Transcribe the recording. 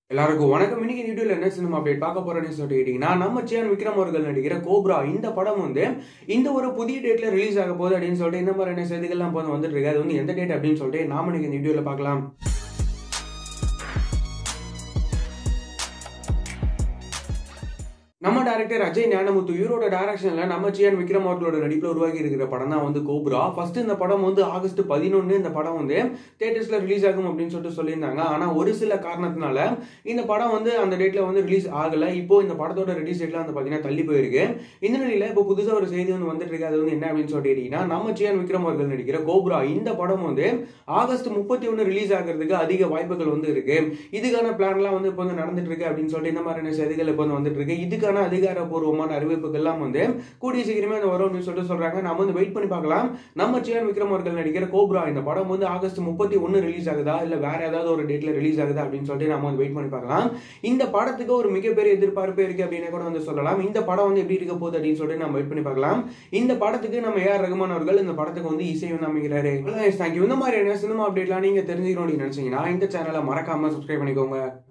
எல்லாருக்கும் வணக்கம் இன்னைக்கு வீடியோல என்ன சினிமா அப்டேட் பார்க்க போறேன்னு சொல்லிட்டீங்கன்னா நம்ம சியான் விக்ரம் அவர்கள் நடிக்கிற கோப்ரா இந்த படம் வந்து இந்த ஒரு புதிய டேட்ல ரிலீஸ் ஆக போகுது அப்படின்னு சொல்லிட்டு இந்த மாதிரியான செய்திகள்லாம் இப்போ வந்து வந்துட்டு இருக்கு அது வந்து எந்த டேட் அப்படின்னு சொல்லிட்டு நாம இன்னைக்கு இந்த வீடியோல பார்க்கலாம் நம்ம டேரக்டர் அஜய் ஞானமுத்து இவரோட டைரக்ஷன்ல நம்ம சியான் விக்ரம் அவர்களோட நடிப்பில் உருவாகி இருக்கிற படம் தான் வந்து கோப்ரா ஃபர்ஸ்ட் இந்த படம் வந்து ஆகஸ்ட் பதினொன்று இந்த படம் வந்து தேட்டர்ஸ்ல ரிலீஸ் ஆகும் அப்படின்னு சொல்லிட்டு சொல்லியிருந்தாங்க ஆனா ஒரு சில காரணத்தினால இந்த படம் வந்து அந்த டேட்ல வந்து ரிலீஸ் ஆகல இப்போ இந்த படத்தோட ரிலீஸ் டேட்ல வந்து பாத்தீங்கன்னா தள்ளி போயிருக்கு இந்த நிலையில இப்போ புதுசா ஒரு செய்தி வந்து வந்துட்டு இருக்கு அது வந்து என்ன அப்படின்னு சொல்லிட்டீங்கன்னா நம்ம சியான் விக்ரம் அவர்கள் நடிக்கிற கோப்ரா இந்த படம் வந்து ஆகஸ்ட் முப்பத்தி ஒன்று ரிலீஸ் ஆகிறதுக்கு அதிக வாய்ப்புகள் வந்து இருக்கு இதுக்கான பிளான்லாம் வந்து இப்போ வந்து நடந்துட்டு இருக்கு அப்படின்னு சொல்லிட்டு இந்த மாதிரியான செய்திகள் இப்போ வந்து வந்துட்டு இருக்கு இதுக்கான அதிகாரப்பூர்வமான அறிவிப்புகள்லாம் வந்து கூடிய சீக்கிரமே அந்த வரும் அப்படின்னு சொல்லிட்டு சொல்றாங்க நம்ம வந்து வெயிட் பண்ணி பார்க்கலாம் நம்ம சியான் விக்ரம் அவர்கள் நடிக்கிற கோப்ரா இந்த படம் வந்து ஆகஸ்ட் முப்பத்தி ஒன்று ரிலீஸ் ஆகுதா இல்ல வேற ஏதாவது ஒரு டேட்ல ரிலீஸ் ஆகுதா அப்படின்னு சொல்லிட்டு நம்ம வந்து வெயிட் பண்ணி பார்க்கலாம் இந்த படத்துக்கு ஒரு மிகப்பெரிய எதிர்பார்ப்பு இருக்கு அப்படின்னு கூட வந்து சொல்லலாம் இந்த படம் வந்து எப்படி இருக்க போகுது அப்படின்னு சொல்லிட்டு நம்ம வெயிட் பண்ணி பார்க்கலாம் இந்த படத்துக்கு நம்ம ஏஆர் ரகுமான் அவர்கள் இந்த படத்துக்கு வந்து இசை அமைக்கிறாரு தேங்க்யூ இந்த மாதிரியான சினிமா அப்டேட்லாம் நீங்க தெரிஞ்சுக்கணும் அப்படின்னு நினைச்சீங்கன்னா இந்த சேனலை மறக்காம சப்ஸ்கிரைப் பண்ணிக்கோங்க